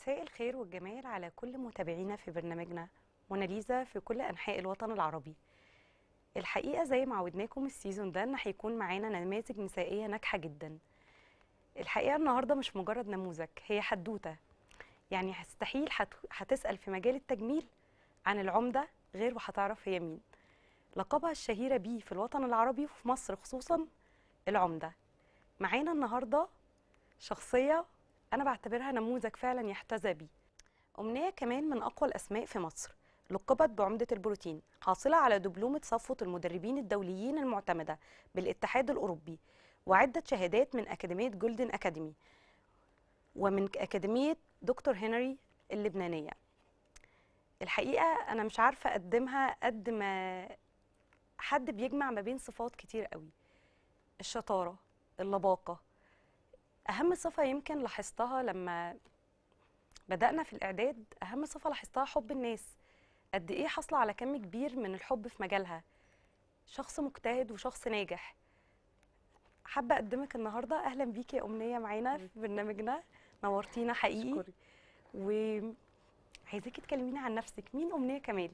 مساء الخير والجمال على كل متابعينا في برنامجنا موناليزا في كل أنحاء الوطن العربي الحقيقة زي ما عودناكم السيزون ده إن هيكون معانا نماذج نسائية ناجحة جدا الحقيقة النهاردة مش مجرد نموذج هي حدوتة يعني هستحيل هت... هتسأل في مجال التجميل عن العمدة غير وهتعرف هي مين لقبها الشهيرة بيه في الوطن العربي وفي مصر خصوصا العمدة معانا النهاردة شخصية أنا بعتبرها نموذج فعلا يحتذى بيه أمنية كمان من أقوى الأسماء في مصر لقبت بعمدة البروتين حاصلة على دبلومة صفوة المدربين الدوليين المعتمدة بالاتحاد الأوروبي وعدة شهادات من أكاديمية جولدن أكاديمي ومن أكاديمية دكتور هنري اللبنانية الحقيقة أنا مش عارفة أقدمها قد ما حد بيجمع ما بين صفات كتير قوي الشطارة اللباقة أهم صفة يمكن لاحظتها لما بدأنا في الإعداد أهم صفة لاحظتها حب الناس قد إيه حاصلة على كم كبير من الحب في مجالها شخص مجتهد وشخص ناجح حابة أقدمك النهاردة أهلا بيكي يا أمنية معانا في برنامجنا نورتينا حقيقي شكرا وعايزاكي تكلمينا عن نفسك مين أمنية كمال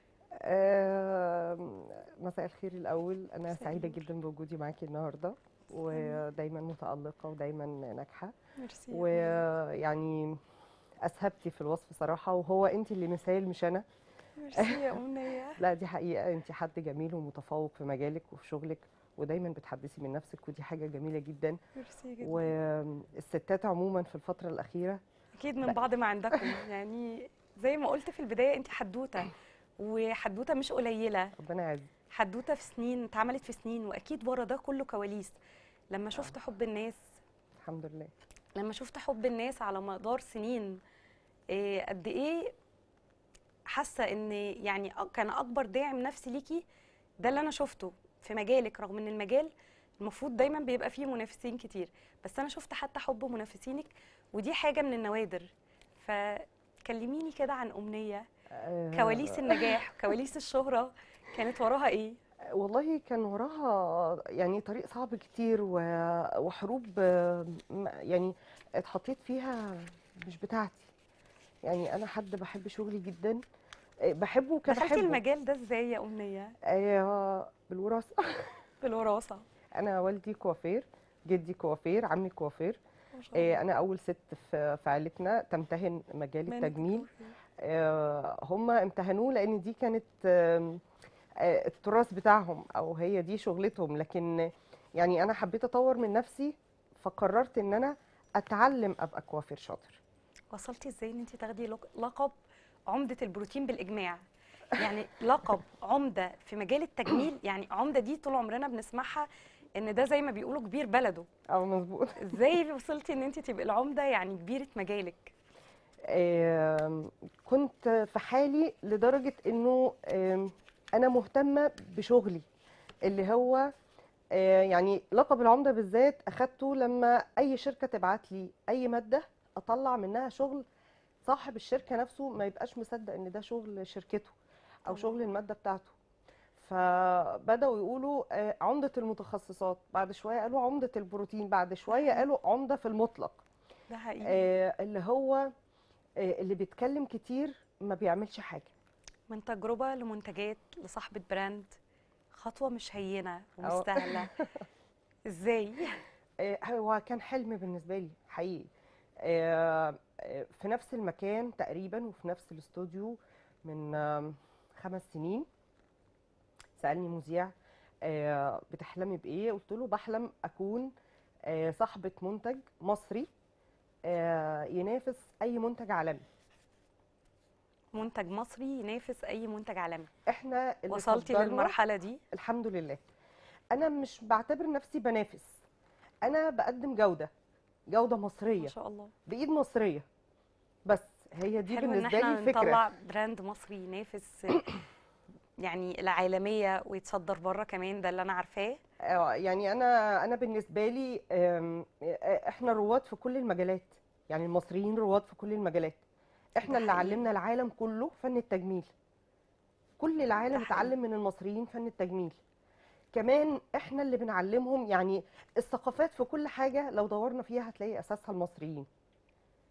آه، مساء الخير الأول أنا مساء سعيدة النور. جدا بوجودي معاكي النهاردة ودايما متألقة ودايما ناجحة ميرسي ويعني أسهبتي في الوصف صراحة وهو أنت اللي مثال مش أنا ميرسي يا أمنية لا دي حقيقة أنت حد جميل ومتفوق في مجالك وفي شغلك ودايما بتحدثي من نفسك ودي حاجة جميلة جدا ميرسي جدا والستات عموما في الفترة الأخيرة اكيد من بعض ما عندكم يعني زي ما قلت في البدايه انت حدوته وحدوته مش قليله ربنا يعز حدوته في سنين اتعملت في سنين واكيد ورا ده كله كواليس لما شفت حب الناس الحمد لله لما شفت حب الناس على مدار سنين إيه قد ايه حاسه ان يعني أ- كان اكبر داعم نفسي ليكي ده اللي انا شفته في مجالك رغم ان المجال المفروض دايما بيبقى فيه منافسين كتير بس انا شفت حتى حب منافسينك ودي حاجه من النوادر فكلميني كده عن امنيه آه، كواليس النجاح كواليس الشهره كانت وراها ايه والله كان وراها يعني طريق صعب كتير و- وحروب آه، م- يعني اتحطيت فيها مش بتاعتي يعني انا حد بحب شغلي جدا آه، بحبه كان دخلتي بحبه المجال ده ازاي يا امنيه آه، بالوراثه بالوراثه انا والدي كوافير جدي كوافير عمي كوافير ما شاء الله آه، انا اول ست في في عائلتنا تمتهن مجال من التجميل الكوافير. آه، هم امتهنوه لان دي كانت آم، آه، التراث بتاعهم او هي دي شغلتهم لكن يعني انا حبيت اطور من نفسي فقررت ان انا اتعلم ابقى كوافير شاطر وصلتي ازاي ان انت تاخدي لق- لقب عمده البروتين بالاجماع يعني لقب عمده في مجال التجميل يعني عمده دي طول عمرنا بنسمعها ان ده زي ما بيقولوا كبير بلده او مظبوط ازاي وصلتي ان انت تبقي العمده يعني كبيره مجالك آم، كنت في حالي لدرجه انه آم، انا مهتمه بشغلي اللي هو آه، يعني لقب العمده بالذات اخدته لما اي شركه تبعت لي اي ماده اطلع منها شغل صاحب الشركه نفسه ما يبقاش مصدق ان ده شغل شركته او طبعاً. شغل الماده بتاعته فبداوا يقولوا آه، عمده المتخصصات بعد شويه قالوا عمده البروتين بعد شويه قالوا عمده في المطلق ده حقيقي آه، اللي هو آه، اللي بيتكلم كتير ما بيعملش حاجه من تجربه لمنتجات لصاحبه براند خطوه مش هينه ومش سهله ازاي آه، هو كان حلم بالنسبه لي حقيقي آه، آه، في نفس المكان تقريبا وفي نفس الاستوديو من آم، خمس سنين سألني مذيع آه، بتحلمي بإيه؟ قلت له بحلم أكون آه، صاحبة منتج مصري آه، ينافس أي منتج عالمي منتج مصري ينافس اي منتج عالمي احنا اللي وصلتي صدرنا- للمرحله دي الحمد لله انا مش بعتبر نفسي بنافس انا بقدم جوده جوده ما مصريه شاء الله بايد مصريه بس هي دي حلو ان بالنسبه احنا لي الفكره نطلع براند مصري ينافس يعني العالميه ويتصدر بره كمان ده اللي انا عارفاه آه، يعني انا انا بالنسبه لي آم، آه، احنا رواد في كل المجالات يعني المصريين رواد في كل المجالات احنا ده اللي حقيقي. علمنا العالم كله فن التجميل كل العالم ده حقيقي. اتعلم من المصريين فن التجميل كمان احنا اللي بنعلمهم يعني الثقافات في كل حاجه لو دورنا فيها هتلاقي اساسها المصريين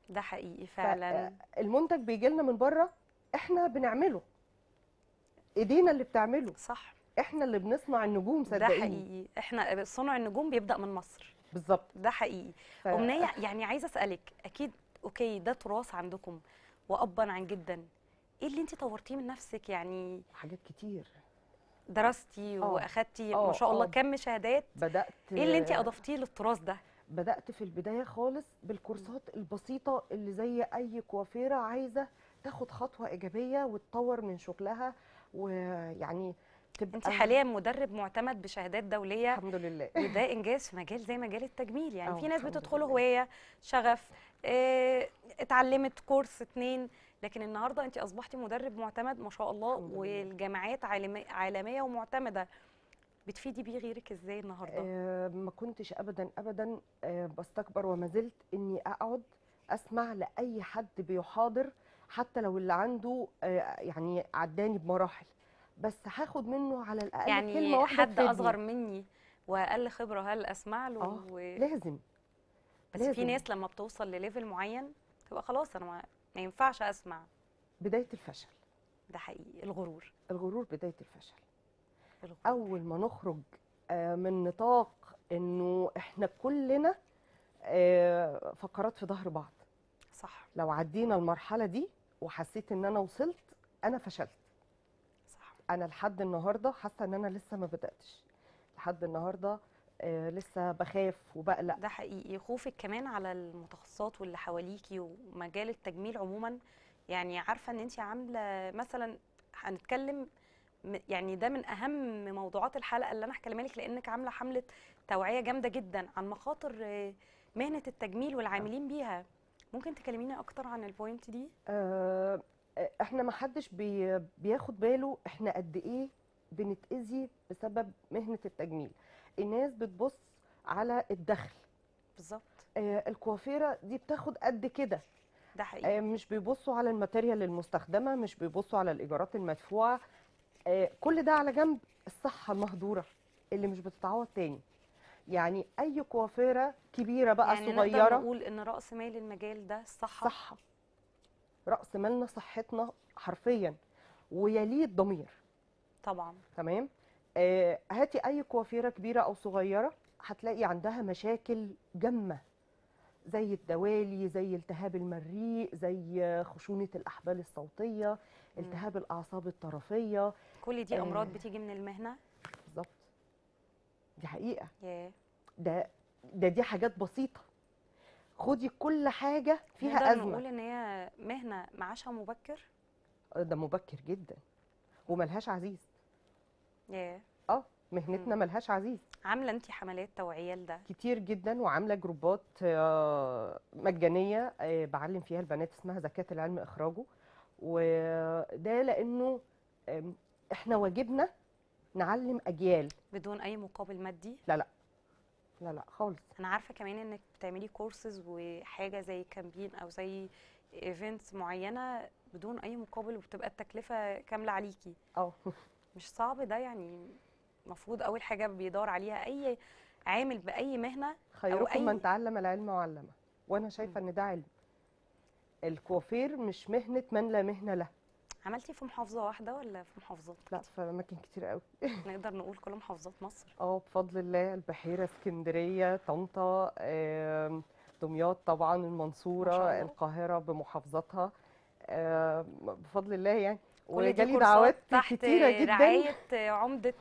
ده حقيقي فعلا فالمنتج بيجي لنا من بره احنا بنعمله ايدينا اللي بتعمله صح احنا اللي بنصنع النجوم ده صدقيني حقيقي احنا صنع النجوم بيبدأ من مصر بالظبط ده حقيقي ف... أمنية يعني عايزة أسألك أكيد أوكي ده تراث عندكم وأبا عن جدا إيه اللي أنت طورتيه من نفسك يعني حاجات كتير درستي آه. واخدتي آه، ما شاء الله آه. كم شهادات بدات ايه اللي انت اضفتيه للتراث ده بدات في البدايه خالص بالكورسات البسيطه اللي زي اي كوافيره عايزه تاخد خطوه ايجابيه وتطور من شغلها ويعني تبقى انت حاليا مدرب معتمد بشهادات دوليه الحمد لله وده انجاز في مجال زي مجال التجميل يعني آه، في ناس الحمد بتدخله لله. هوايه شغف اه اتعلمت كورس اتنين لكن النهارده انت اصبحتي مدرب معتمد ما شاء الله الحمد لله. والجامعات عالمي- عالميه ومعتمده بتفيدي بيه غيرك ازاي النهارده آه، ما كنتش ابدا ابدا آه، بستكبر وما زلت اني اقعد اسمع لاي حد بيحاضر حتى لو اللي عنده آه، يعني عداني بمراحل بس هاخد منه على الاقل كلمه يعني واحده حد تفيدني. اصغر مني واقل خبره هل اسمع له آه، و... لازم بس في لازم. ناس لما بتوصل لليفل معين تبقى خلاص انا ما, ما ينفعش اسمع بدايه الفشل ده حقيقي الغرور الغرور بدايه الفشل الغرور اول ما نخرج آه، من نطاق انه احنا كلنا آه، فقرات في ظهر بعض صح لو عدينا المرحله دي وحسيت ان انا وصلت انا فشلت صح انا لحد النهارده حاسه ان انا لسه ما بداتش لحد النهارده آه، لسه بخاف وبقلق ده حقيقي خوفك كمان على المتخصصات واللي حواليكي ومجال التجميل عموما يعني عارفه ان انت عامله مثلا هنتكلم م- يعني ده من اهم موضوعات الحلقه اللي انا هكلمها لك لانك عامله حمله توعيه جامده جدا عن مخاطر آه، مهنه التجميل والعاملين بيها ممكن تكلميني اكتر عن البوينت دي آه، آه، احنا ما حدش بي بياخد باله احنا قد ايه بنتاذي بسبب مهنه التجميل الناس بتبص على الدخل بالظبط آه، الكوافيره دي بتاخد قد كده ده حقيقي آه، مش بيبصوا على الماتيريال المستخدمه مش بيبصوا على الايجارات المدفوعه آه، كل ده على جنب الصحه المهدوره اللي مش بتتعوض تاني يعني اي كوافيره كبيره بقى يعني نقدر صغيره نقول ان راس مال المجال ده الصحه صحه راس مالنا صحتنا حرفيا ويليه الضمير طبعا تمام آه هاتي اي كوافيره كبيره او صغيره هتلاقي عندها مشاكل جمه زي الدوالي زي التهاب المريء زي خشونه الاحبال الصوتيه التهاب الاعصاب الطرفيه كل دي امراض آه. بتيجي من المهنه بالظبط دي حقيقه ياه ده ده دي حاجات بسيطه خدي كل حاجه فيها نقدر ازمه نقول ان هي مهنه معاشها مبكر ده مبكر جدا وملهاش عزيز ياه اه مهنتنا مم. ملهاش عزيز عامله انت حملات توعيه لده كتير جدا وعامله جروبات آه، مجانيه آه، بعلم فيها البنات اسمها زكاه العلم اخراجه وده لانه آم، احنا واجبنا نعلم اجيال بدون اي مقابل مادي لا لا خالص انا عارفه كمان انك بتعملي كورسز وحاجه زي كامبين او زي ايفنتس معينه بدون اي مقابل وبتبقى التكلفه كامله عليكي اه مش صعب ده يعني المفروض اول حاجه بيدور عليها اي عامل باي مهنه خيركم أي- من تعلم العلم وعلمه وانا شايفه ان ده علم الكوافير مش مهنه من لا مهنه له عملتي في محافظه واحده ولا في محافظات لا في اماكن كتير قوي نقدر نقول كل محافظات مصر اه بفضل الله البحيره اسكندريه طنطا آم، دمياط طبعا ما شاء المنصوره الله. القاهره بمحافظاتها آم، بفضل الله يعني كل دي وجالي كورسات دعوات تحت كتيره جدا رعايه عمده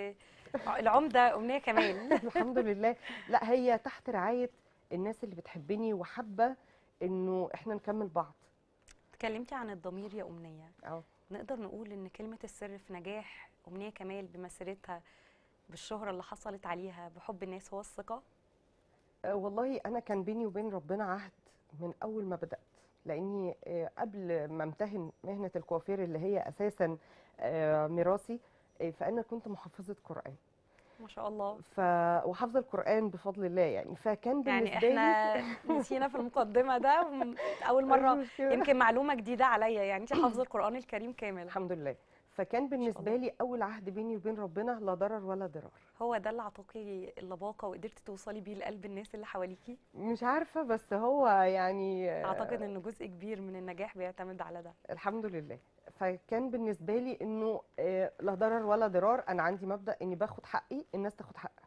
العمده امنيه كمال الحمد لله لا هي تحت رعايه الناس اللي بتحبني وحابه انه احنا نكمل بعض اتكلمتي عن الضمير يا امنيه اه نقدر نقول ان كلمه السر في نجاح امنيه كمال بمسيرتها بالشهره اللي حصلت عليها بحب الناس هو الثقه آه، والله انا كان بيني وبين ربنا عهد من اول ما بدات لاني آه، قبل ما امتهن مهنه الكوافير اللي هي اساسا آه، ميراثي آه، فانا كنت محفظه قران ما شاء الله ف وحافظه القران بفضل الله يعني فكان يعني بالنسبه لي احنا نسينا في المقدمه ده وم- اول مره مش مشكلة. يمكن معلومه جديده عليا يعني انت حافظه القران الكريم كامل الحمد لله فكان بالنسبه الله. لي اول عهد بيني وبين ربنا لا ضرر ولا ضرار هو ده اللي عطاكي اللباقه وقدرتي توصلي بيه لقلب الناس اللي حواليكي مش عارفه بس هو يعني آه، اعتقد ان جزء كبير من النجاح بيعتمد على ده الحمد لله فكان بالنسبه لي انه آه، لا ضرر ولا ضرار انا عندي مبدا اني باخد حقي الناس تاخد حقها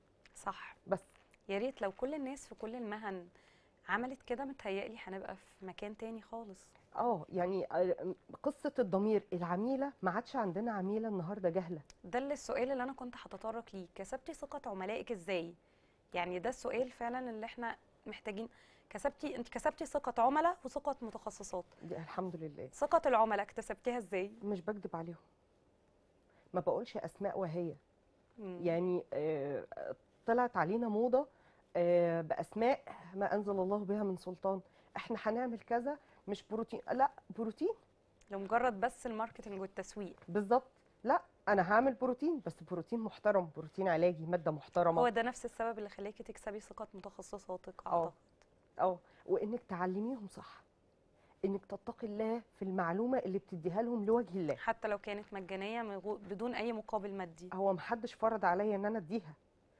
صح بس يا ريت لو كل الناس في كل المهن عملت كده متهيألي هنبقى في مكان تاني خالص اه يعني آه، قصه الضمير العميله ما عادش عندنا عميله النهارده جهله ده اللي السؤال اللي انا كنت هتطرق ليه كسبتي ثقة عملائك ازاي يعني ده السؤال فعلا اللي احنا محتاجين كسبتي انت كسبتي ثقة عملاء وثقة متخصصات دي الحمد لله ثقة العملاء اكتسبتيها ازاي مش بكذب عليهم ما بقولش اسماء وهي مم. يعني آه، طلعت علينا موضه آه، باسماء ما انزل الله بها من سلطان احنا هنعمل كذا مش بروتين لا بروتين لمجرد بس الماركتنج والتسويق بالظبط لا انا هعمل بروتين بس بروتين محترم بروتين علاجي ماده هو محترمه ده نفس السبب اللي خلاكي تكسبي ثقة متخصصاتك اه اعتقد اه وانك تعلميهم صح انك تتقي الله في المعلومه اللي بتديها لهم لوجه الله حتى لو كانت مجانية من غو- بدون اي مقابل مادي هو محدش فرض عليا ان انا اديها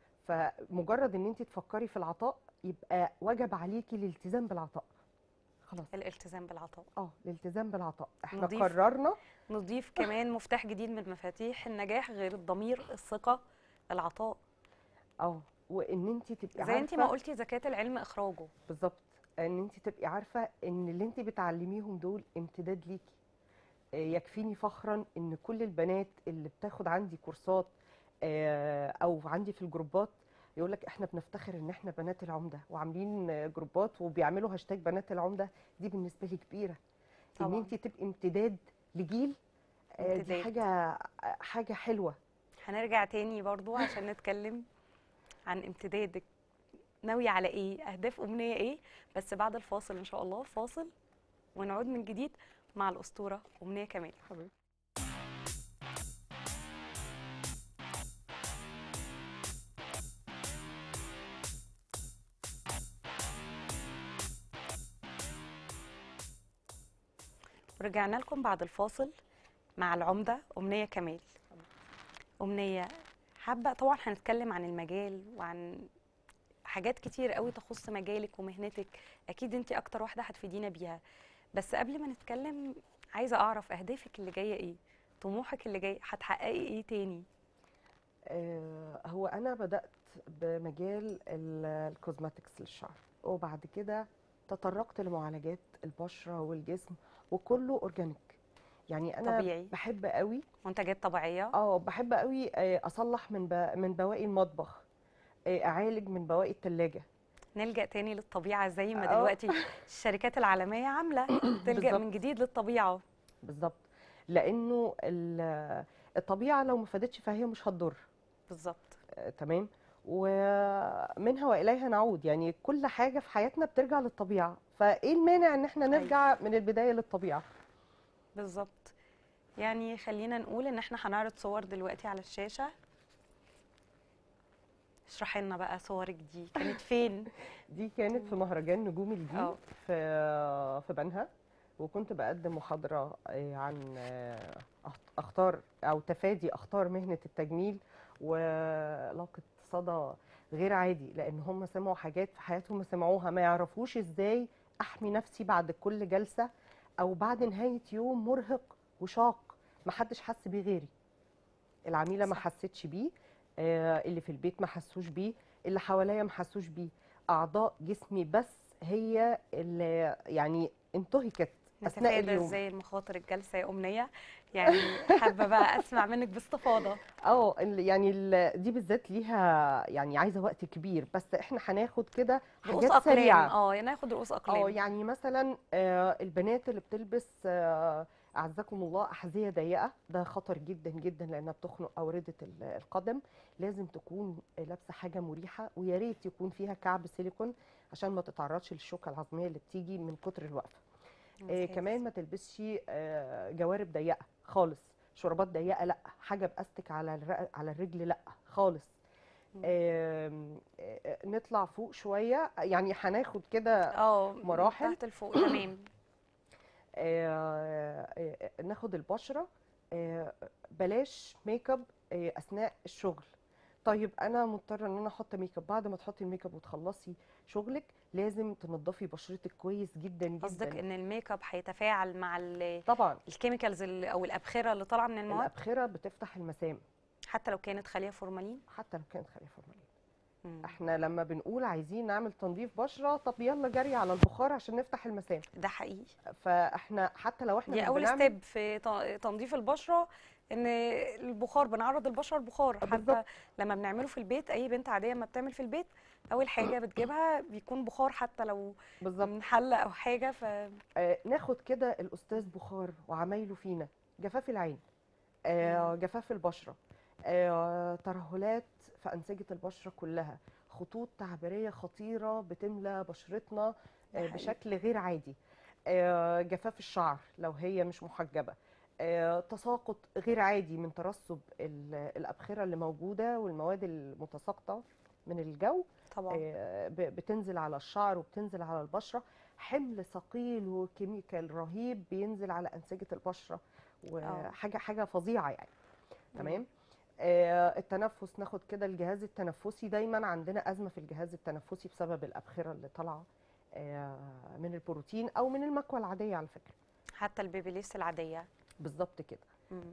فمجرد ان انت تفكري في العطاء يبقى وجب عليكي الالتزام بالعطاء خلاص الالتزام بالعطاء اه الالتزام بالعطاء احنا نضيف. قررنا نضيف كمان مفتاح جديد من مفاتيح النجاح غير الضمير الثقة العطاء اه وان انت تبقي زي انت ما عارفة قلتي زكاة العلم اخراجه بالظبط ان انت تبقي عارفه ان اللي انت بتعلميهم دول امتداد ليكي آه، يكفيني فخرا ان كل البنات اللي بتاخد عندي كورسات آه، او عندي في الجروبات يقول لك احنا بنفتخر ان احنا بنات العمده وعاملين آه، جروبات وبيعملوا هاشتاج بنات العمده دي بالنسبه لي كبيره ان طبعاً. انت تبقي امتداد لجيل آه، دي امتداد. حاجه حاجه حلوه هنرجع تاني برضو عشان نتكلم عن امتدادك ناوية على ايه اهداف امنية ايه بس بعد الفاصل ان شاء الله فاصل ونعود من جديد مع الاسطورة امنية كمال حبيبتي ورجعنا لكم بعد الفاصل مع العمدة أمنية كمال أمنية حابة طبعا هنتكلم عن المجال وعن حاجات كتير قوي تخص مجالك ومهنتك أكيد أنت أكتر واحدة هتفيدينا بيها بس قبل ما نتكلم عايزة أعرف أهدافك اللي جاية إيه طموحك اللي جاي هتحققي إيه تاني آه، هو انا بدات بمجال ال- الكوزماتكس للشعر وبعد كده تطرقت لمعالجات البشره والجسم وكله اورجانيك يعني انا طبيعي. بحب قوي منتجات طبيعية اه بحب قوي آه، اصلح من ب- من بواقي المطبخ آه، اعالج من بواقي الثلاجه نلجأ تاني للطبيعة زي ما آه. دلوقتي الشركات العالمية عاملة تلجأ بالظبط. من جديد للطبيعة بالظبط لانه ال- الطبيعه لو ما فادتش فهي مش هتضر بالظبط آه، تمام ومنها واليها نعود يعني كل حاجه في حياتنا بترجع للطبيعه فايه المانع ان احنا أيوة. نرجع من البدايه للطبيعه بالظبط يعني خلينا نقول ان احنا هنعرض صور دلوقتي على الشاشة اشرحي لنا بقى صورك دي كانت فين دي كانت في مهرجان نجوم الجيل اه. في في بنها وكنت بقدم محاضره آه، عن آه، أخ- اخطار او تفادي اخطار مهنه التجميل ولاقت صدى غير عادي لان هم سمعوا حاجات في حياتهم ما سمعوها ما يعرفوش ازاي احمي نفسي بعد كل جلسه او بعد نهايه يوم مرهق وشاق ما حدش حس بيه غيري العميله ما صح. حستش بيه آه، اللي في البيت ما حسوش بيه اللي حواليا ما حسوش بيه اعضاء جسمي بس هي اللي يعني انتهكت اثناء نتفادى اليوم ازاي المخاطر الجلسة يا أمنية يعني حابة بقى أسمع منك باستفاضة اه ال- يعني ال- دي بالذات ليها يعني عايزه وقت كبير بس احنا هناخد كده رؤوس حاجات أقلام سريعه اه ناخد رؤوس اه أقلام يعني مثلا آه، البنات اللي بتلبس آه، اعزكم الله احذيه ضيقه ده خطر جدا جدا لانها بتخنق اورده ال- القدم لازم تكون لابسه حاجه مريحه ويا ريت يكون فيها كعب سيليكون عشان ما تتعرضش للشوكه العظميه اللي بتيجي من كتر الوقفه آه، ممتاز. كمان ما تلبسش آه، جوارب ضيقه خالص شرابات ضيقه لا حاجه باستك على الرق- على الرجل لا خالص مم. آم، آه، نطلع فوق شويه يعني هناخد كده اه من مراحل. تحت لفوق تمام آه، آه، ناخد البشره آه، بلاش ميك اب آه، اثناء الشغل طيب انا مضطره ان انا احط ميك اب بعد ما تحطي الميك اب وتخلصي شغلك لازم تنضفي بشرتك كويس جدا قصدك جدا ان الميك اب هيتفاعل مع ال- طبعا الكيميكالز ال- او الابخره اللي طالعه من المواد الابخره بتفتح المسام حتى لو كانت خاليه فورمالين حتى لو كانت خليه فورمالين مم. احنا لما بنقول عايزين نعمل تنظيف بشره طب يلا جري على البخار عشان نفتح المسام ده حقيقي فاحنا حتى لو احنا دي مش اول بنعمل ستيب في ت- تنظيف البشره ان البخار بنعرض البشره للبخار حتى بالظبط. لما بنعمله في البيت اي بنت عاديه ما بتعمل في البيت اول حاجه بتجيبها بيكون بخار حتى لو بالظبط من حله او حاجه ف آه، ناخد كده الاستاذ بخار وعمايله فينا جفاف العين آه، مم. جفاف البشره آه، ترهلات في انسجه البشره كلها خطوط تعبيريه خطيره بتملى بشرتنا ده آه، حقيقي. بشكل غير عادي آه، جفاف الشعر لو هي مش محجبه آه، تساقط غير عادي من ترسب ال- الابخره اللي موجوده والمواد المتساقطه من الجو طبعا آه، ب- بتنزل على الشعر وبتنزل على البشره حمل ثقيل وكيميكال رهيب بينزل على انسجه البشره وحاجه حاجه فظيعه يعني تمام آه، التنفس ناخد كده الجهاز التنفسي دايما عندنا ازمه في الجهاز التنفسي بسبب الابخره اللي طالعه آه، من البروتين او من المكوى العاديه على فكره حتى البيبيليس العاديه بالظبط كده مم.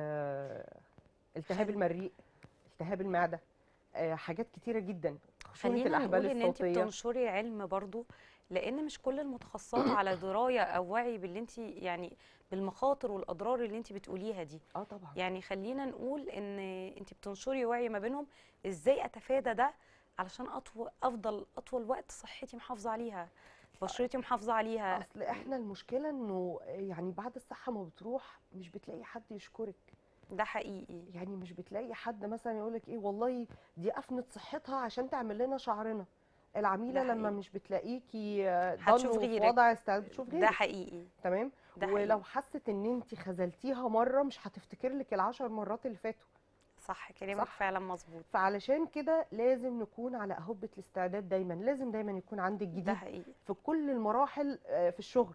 آه، التهاب خل- المريء التهاب المعده آه، حاجات كتيره جدا خشونه خلينا الاحبال نقول ان انت الصوتيه بتنشري علم برضو لان مش كل المتخصصات على درايه او وعي باللي انت يعني بالمخاطر والاضرار اللي انت بتقوليها دي اه طبعا يعني خلينا نقول ان انت بتنشري وعي ما بينهم ازاي اتفادى ده علشان اطول افضل اطول وقت صحتي محافظه عليها بشرتي محافظه عليها اصل احنا المشكله انه يعني بعد الصحه ما بتروح مش بتلاقي حد يشكرك ده حقيقي يعني مش بتلاقي حد مثلا يقول لك ايه والله دي افنت صحتها عشان تعمل لنا شعرنا العميله ده لما حقيقي. مش بتلاقيكي آه، هتشوف ضن وفي غيرك. وضع استعداد بتشوف ده غيرك حقيقي تمام ده ولو حقيقي حست ان انت خذلتيها مره مش هتفتكر لك العشر مرات اللي فاتوا صح كلامك صح. فعلا مظبوط فعلشان كده لازم نكون على اهبه الاستعداد دايما لازم دايما يكون عندك ده جديد حقيقي في كل المراحل آه، في الشغل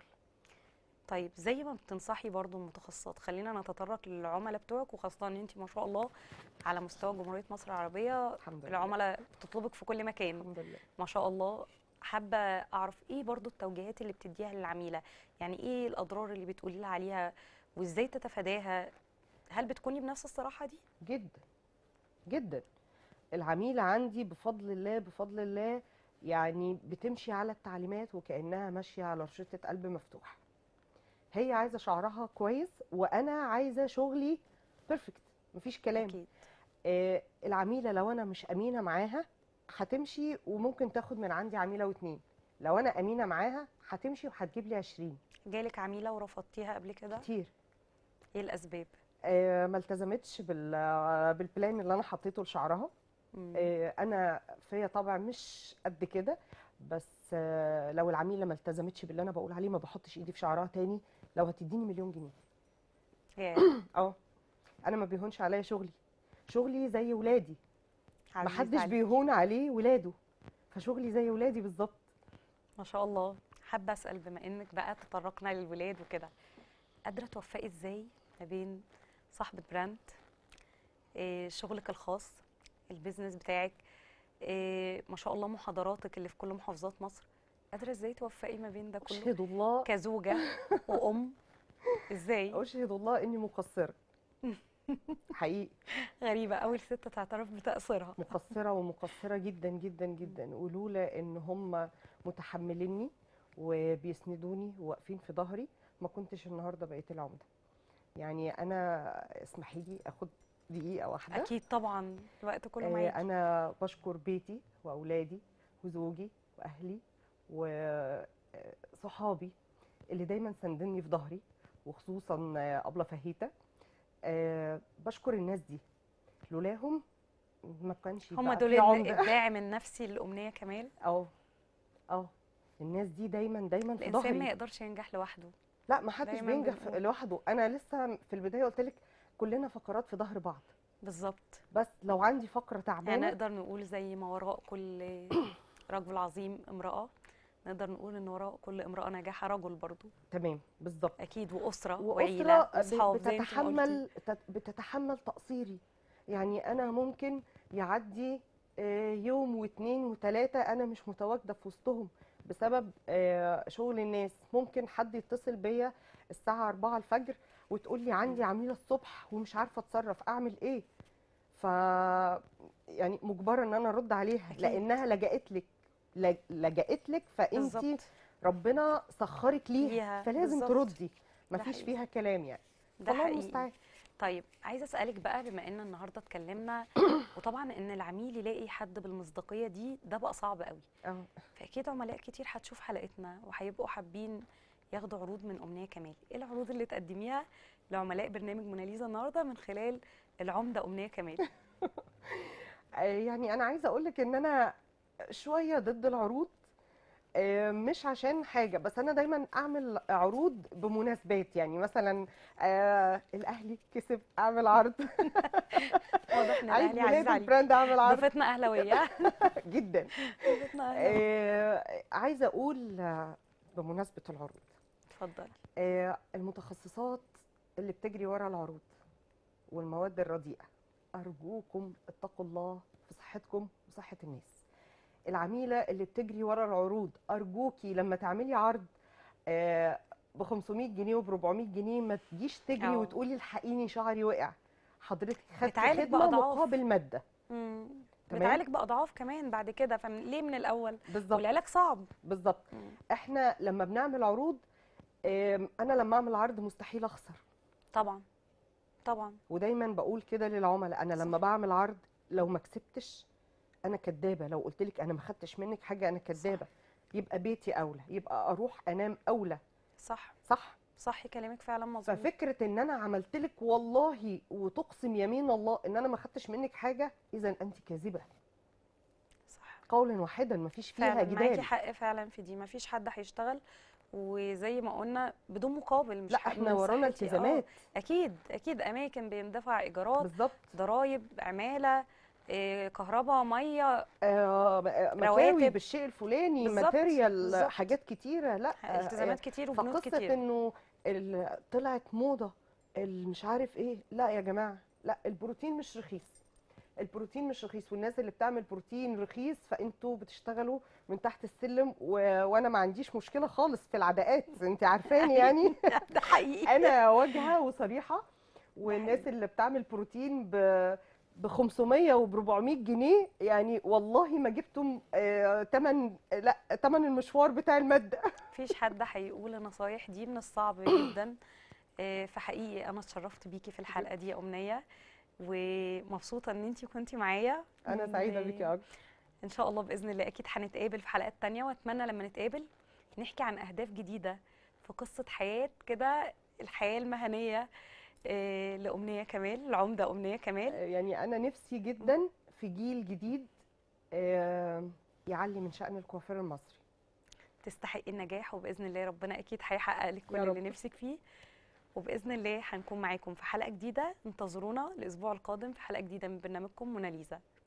طيب زي ما بتنصحي برضو المتخصصات خلينا نتطرق للعملاء بتوعك وخاصة ان انت ما شاء الله على مستوى جمهورية مصر العربية الحمد لله العملاء بتطلبك في كل مكان الحمد لله ما شاء الله حابة اعرف ايه برضو التوجيهات اللي بتديها للعميلة يعني ايه الاضرار اللي بتقولي لها عليها وازاي تتفاداها هل بتكوني بنفس الصراحة دي جدا جدا العميلة عندي بفضل الله بفضل الله يعني بتمشي على التعليمات وكأنها ماشية على رشدة قلب مفتوح هي عايزة شعرها كويس وأنا عايزة شغلي بيرفكت مفيش كلام اكيد آه العميلة لو أنا مش أمينة معاها هتمشي وممكن تاخد من عندي عميلة واتنين لو أنا أمينة معاها هتمشي وهتجيب لي 20 جالك عميلة ورفضتيها قبل كده كتير ايه الاسباب آه ما التزمتش بال- بالبلان اللي أنا حطيته لشعرها مم. آه، انا فيا طبع مش قد كده بس آه، لو العميله ما التزمتش باللي انا بقول عليه ما بحطش ايدي في شعرها تاني لو هتديني مليون جنيه ياه، اه انا ما بيهونش عليا شغلي شغلي زي ولادي ما عزيز حدش عليك. بيهون عليه ولاده فشغلي زي ولادي بالظبط ما شاء الله حابه اسال بما انك بقى تطرقنا للولاد وكده قادره توفقي ازاي ما بين صاحبه براند إيه شغلك الخاص البيزنس بتاعك إيه ما شاء الله محاضراتك اللي في كل محافظات مصر قادره ازاي توفقي ما بين ده كله اشهد الله كزوجه وام ازاي اشهد الله اني مقصره حقيقي غريبه اول ست تعترف بتقصيرها مقصره ومقصره جدا جدا جدا ولولا ان هم متحمليني وبيسندوني وواقفين في ظهري ما كنتش النهارده بقيت العمده يعني انا اسمحي لي اخد دقيقه واحده اكيد طبعا الوقت كله آه، معاكي انا بشكر بيتي واولادي وزوجي واهلي وصحابي اللي دايما ساندني في ظهري وخصوصا آه، ابله فهيته آه، بشكر الناس دي لولاهم ما كانش هم بقى دول في عمده الداعم النفسي للامنيه كمال اه اه الناس دي دايما دايما في الانسان ما ظهري يقدرش ينجح لوحده لا ما حدش دايماً بينجح في- بنقول. لوحده انا لسه في البدايه قلت لك كلنا فقرات في ظهر بعض بالظبط بس لو عندي فقره يعني تعبانه نقدر نقول زي ما وراء كل رجل عظيم امرأة نقدر نقول ان وراء كل امراه ناجحه رجل برضو تمام بالظبط اكيد واسره وعيله واسره ب- واصحاب زي انت ما قلتي. بتتحمل تت- بتتحمل تقصيري يعني انا ممكن يعدي آه، يوم واثنين وثلاثه انا مش متواجده في وسطهم بسبب آه، شغل الناس ممكن حد يتصل بيا الساعه 4 الفجر وتقول لي عندي عميله الصبح ومش عارفه اتصرف اعمل ايه ف يعني مجبره ان انا ارد عليها أكيد. لانها لجأت لك لج- لجأت لك فانت بالظبط ربنا سخرك ليها ليها، فلازم بالظبط. تردي ده مفيش حقيقي. فيها كلام يعني ده فالله حقيقي المستعان طيب عايزه اسالك بقى بما ان النهارده اتكلمنا وطبعا ان العميل يلاقي حد بالمصداقيه دي ده بقى صعب قوي اه فاكيد عملاء كتير هتشوف حلقتنا وهيبقوا حابين ياخدوا عروض من امنيه كمال ايه العروض اللي تقدميها لعملاء برنامج موناليزا النهارده من خلال العمده امنيه كمال آه، يعني انا عايزه اقول لك ان انا شويه ضد العروض آه، مش عشان حاجه بس انا دايما اعمل عروض بمناسبات يعني مثلا آه، الاهلي كسب اعمل عرض واضح ان عيد الاهلي عزيز ميلاد عليك البراند اعمل عرض ضيفتنا اهلاويه جدا ضيفتنا اهلاويه آه، عايزه اقول آه، بمناسبه العروض اتفضلي آه، المتخصصات اللي بتجري ورا العروض والمواد الرديئة أرجوكم اتقوا الله في صحتكم وصحة الناس العميلة اللي بتجري ورا العروض أرجوكي لما تعملي عرض ب 500 جنيه وب 400 جنيه ما تجيش تجري أه. وتقولي الحقيني شعري وقع حضرتك خدتي بتعالج خدمة بأضعاف. مقابل مادة مم. تمام. بتعالج باضعاف كمان بعد كده فليه من الاول بالظبط والعلاج صعب بالظبط مم. احنا لما بنعمل عروض آم، انا لما اعمل عرض مستحيل اخسر طبعا طبعا ودايما بقول كده للعملاء انا لما صح. بعمل عرض لو ما كسبتش انا كدابه لو قلت لك انا ما خدتش منك حاجه انا كدابه يبقى بيتي اولى يبقى اروح انام اولى صح صح صح كلامك فعلا مظبوط ففكره ان انا عملت لك والله وتقسم يمين الله ان انا ما خدتش منك حاجه اذا انت كاذبه صح قولا واحدا ما فيش فيها فعلا معاكي جدال حق فعلا في دي مفيش حد هيشتغل وزي ما قلنا بدون مقابل مش لا ح- احنا من ورانا صحتي. آه، التزامات اكيد اكيد اماكن بيندفع ايجارات بالظبط ضرايب عماله إيه، كهرباء ميه آه مكاوي رواتب. بالشيء الفلاني بالظبط، ماتيريال بالظبط. حاجات كتيره لا آه، التزامات كتير وبنود فقصه كتير انه ال- طلعت موضه ال- مش عارف ايه لا يا جماعه لا البروتين مش رخيص البروتين مش رخيص والناس اللي بتعمل بروتين رخيص فانتوا بتشتغلوا من تحت السلم و... وانا ما عنديش مشكله خالص في العداءات انت عارفاني يعني ده حقيقي انا واجهه وصريحه والناس اللي بتعمل بروتين ب ب 500 وب 400 جنيه يعني والله ما جبتم آه تمن لا تمن المشوار بتاع الماده مفيش حد هيقول النصايح دي من الصعب جدا آه، فحقيقي انا اتشرفت بيكي في الحلقه دي يا امنيه ومبسوطه ان انتي كنتي معايا انا سعيده و- بيكي اكتر ان شاء الله باذن الله اكيد هنتقابل في حلقات تانية واتمنى لما نتقابل نحكي عن اهداف جديده في قصه حياه كده الحياه المهنيه آه، لامنيه كمال العمده امنيه كمال يعني انا نفسي جدا في جيل جديد آه يعلي من شأن الكوافير المصري تستحقي النجاح وباذن الله ربنا اكيد هيحقق لك كل يا رب. اللي نفسك فيه وباذن الله هنكون معاكم في حلقه جديده انتظرونا الاسبوع القادم في حلقه جديده من برنامجكم موناليزا